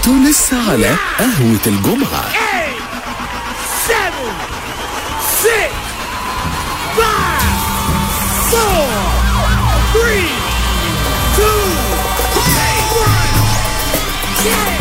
انتوا لسه على قهوة الجمعة eight, seven, six, five, four, three, two, one. Yeah.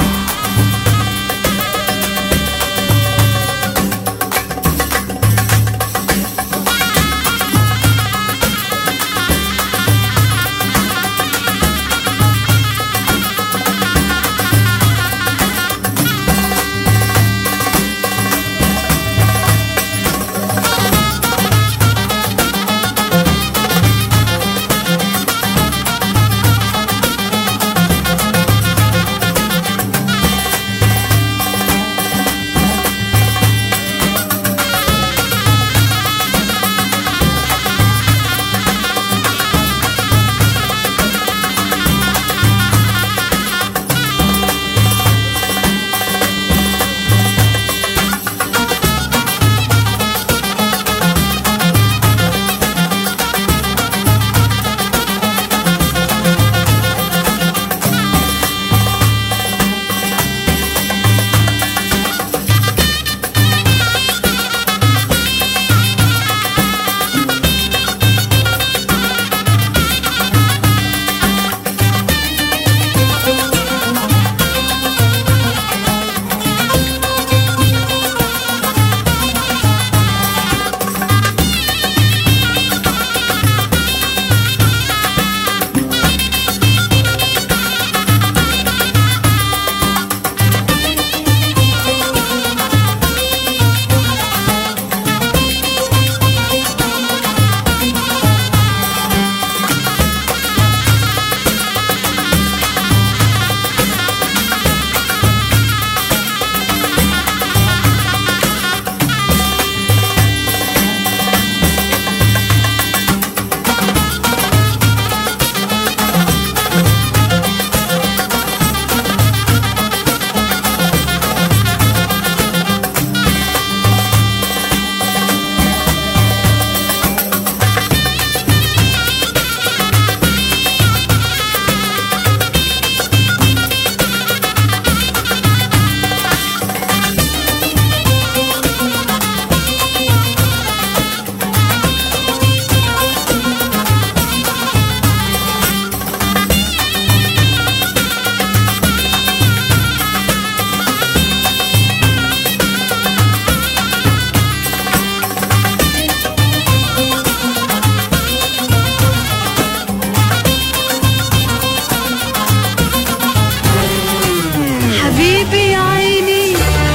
حبيبي يا عيني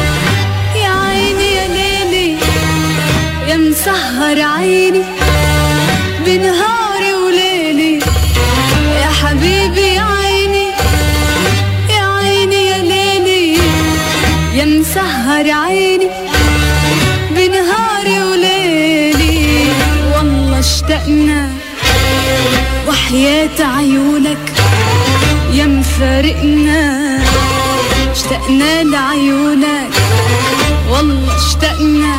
يا عيني يا ليلي يا مسهر عيني بنهاري وليلي يا حبيبي يا عيني يا عيني يا ليلي يا مسهر عيني بنهاري وليلي والله اشتقنا وحياة عيونك يا مفارقنا اشتقنا لعيونك والله اشتقنا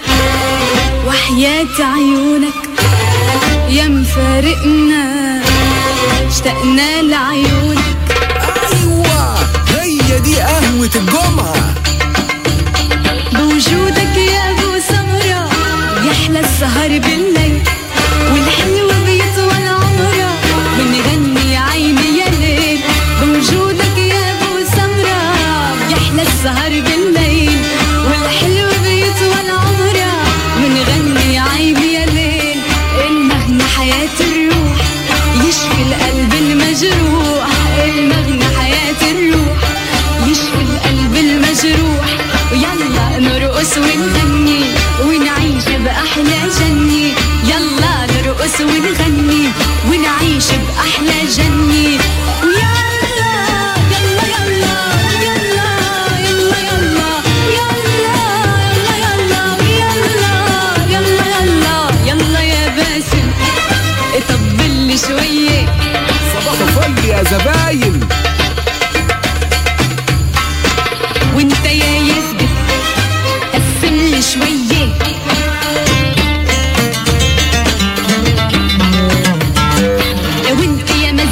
وحياة عيونك يا مفارقنا اشتقنا لعيونك ايوه هي دي قهوة الجمعة بوجودك يا ابو سمرة يحلى السهر بالليل والحلو بيطول عمره بنغني يا عيني يا ليل بوجودك يا ابو سمرة يحلى السهر بالليل والحلو بيطول عمره بنغني يا عيني يا ليل المغنى حياة الروح يشفي القلب المجروح المغنى حياة الروح يشفي القلب المجروح ويلا نرقص ونغني ونعيش بأحلى جنة يلا نرقص ونغني ونعيش بأحلى جنة ويلا يلا يلا يلا يلا يلا يلا يلا يلا يلا يلا يلا يا باسم طبل لي شويه صباح الفل يا زباين وانت يا يثبت قسم لي شويه وانت يا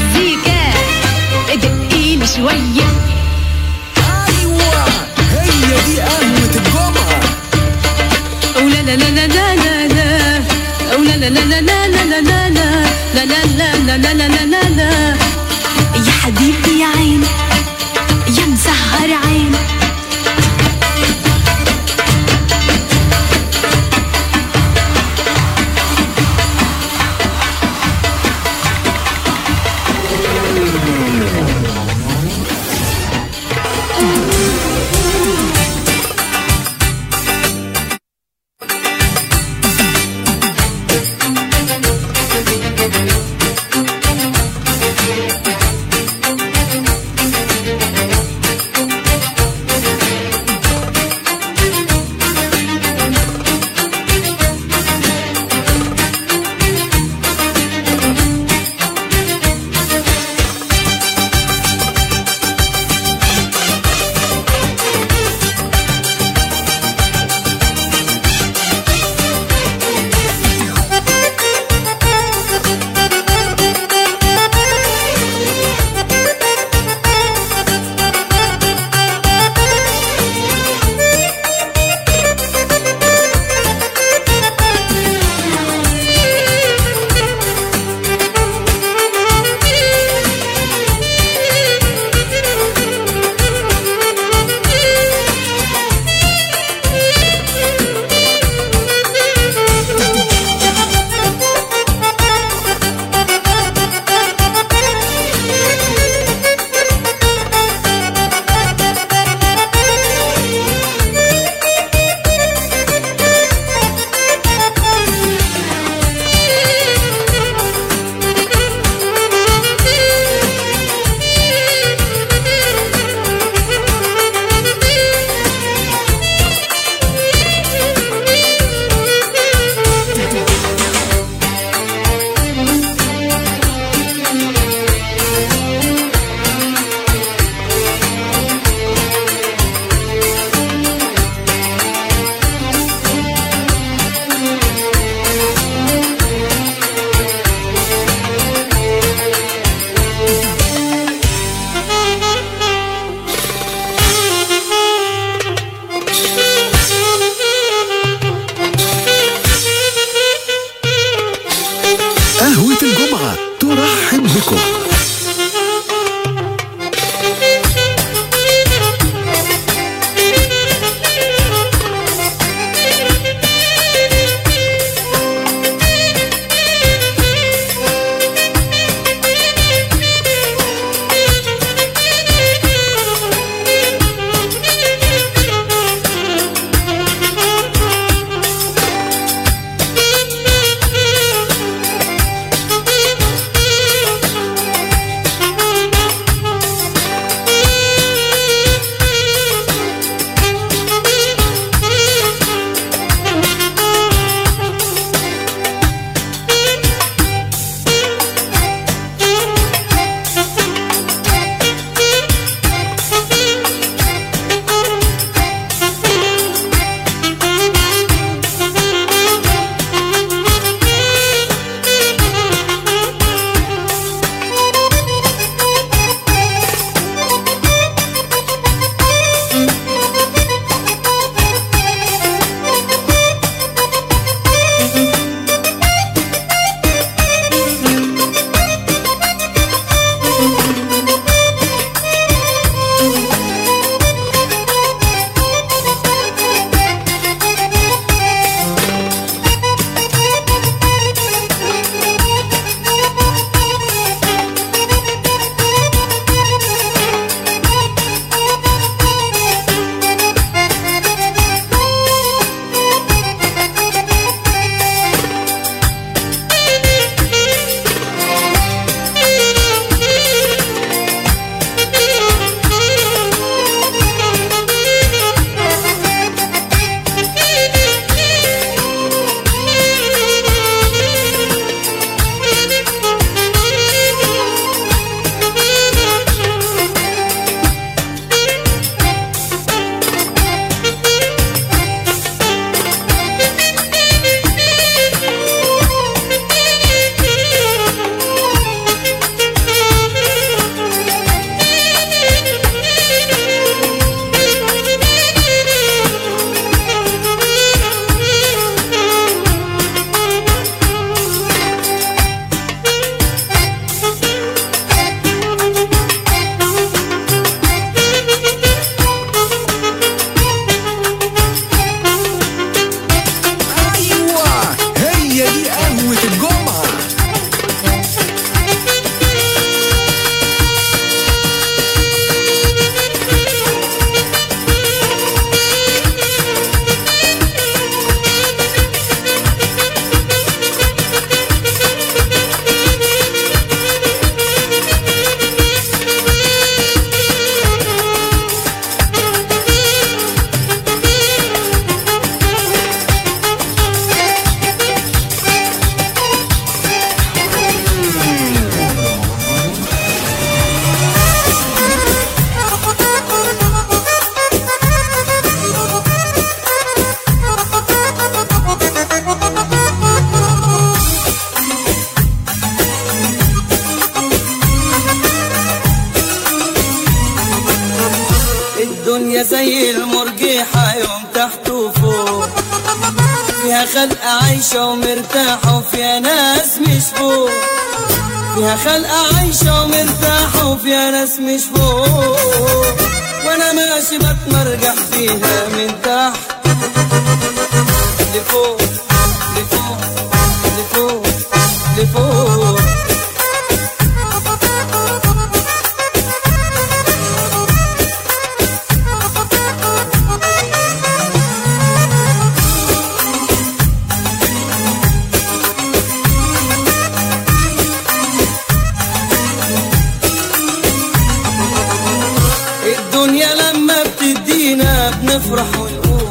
الدنيا زي المرجيحة يوم تحت وفوق فيها خلقة عايشة ومرتاحة وفيها ناس مش فوق فيها خلقة عايشة ومرتاحة وفيها ناس مش فوق وانا ماشي بتمرجح فيها من تحت لفوق لفوق لفوق لفوق الدنيا لما بتدينا بنفرح ونقول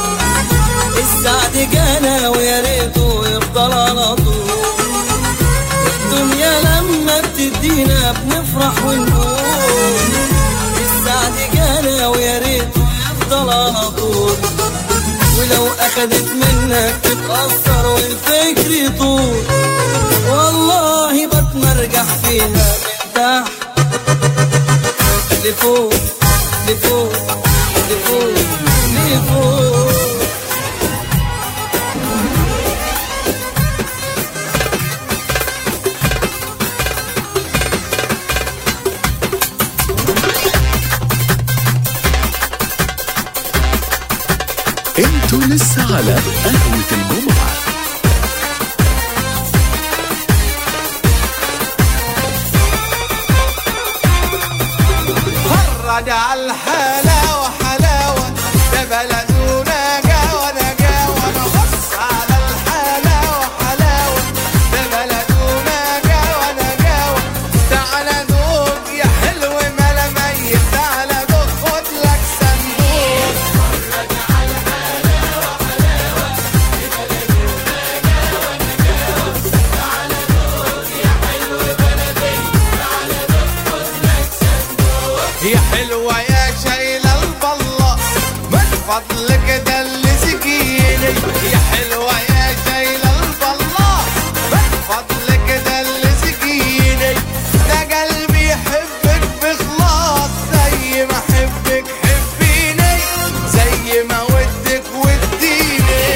السعد جانا ويا ريته يفضل على طول الدنيا لما بتدينا بنفرح ونقول السعد جانا ويا ريته يفضل على طول ولو اخدت منك تتأثر والفكر يطول والله بتمرجح فيها من تحت لفوق لفوق لفوق لفوق انتوا لسه على قهوة الجمعة فرج على الحلاوة حلاوة ده بلدونا جاوة نجاوة نبص على الحلاوة حلاوة ده بلدونا جاوة نجاوة تعالى دوق يا حلو ملا ميت تعالى دوق خد لك صندوق يا حلوة يا شايلة البلة من فضلك ده اللي سكيني يا حلوة يا شايلة البلة من فضلك ده اللي سكيني ده قلبي يحبك بخلاص زي ما احبك حبيني زي ما ودك وديني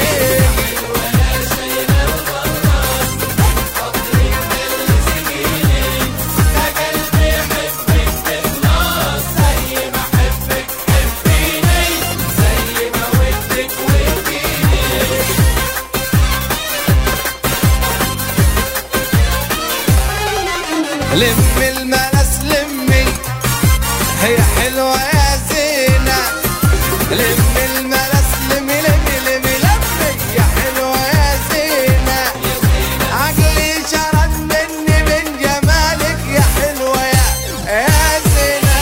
لم المنس لمي هي حلوة يا زينة لم المنس لمي لمي لمي لمي يا حلوة يا زينة عقلي شرد مني من جمالك يا حلوة يا يا زينة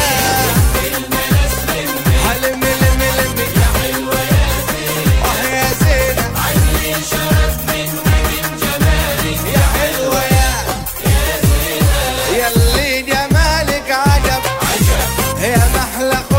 حلمي لمي لمي يا حلوة يا زينة اه يا زينة عقلي شرد مني من جمالك يا حلوة يا يلي جمالك عجب عجب يا محلى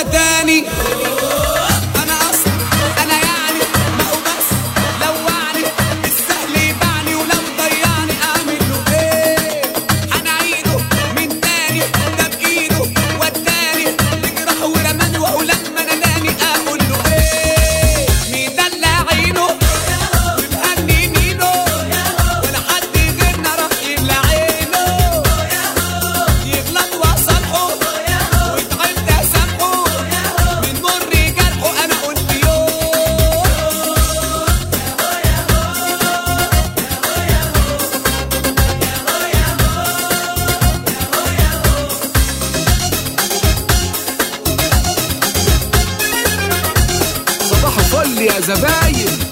تاني انا اصلا انا يعني ما هو بس لوعني السهل يبعني ولو ضيعني اعمل له ايه هنعيده من تاني ده بايده وداني يجرح ورماني وهو لما ناداني اقول له ايه مدلع عينه ومهني مينه ولا حد غيرنا راح يملى عينه يغلط واصالحه ويتعب تسامحه من مر جرحه انا قلت يوم صباح الفل يا زباين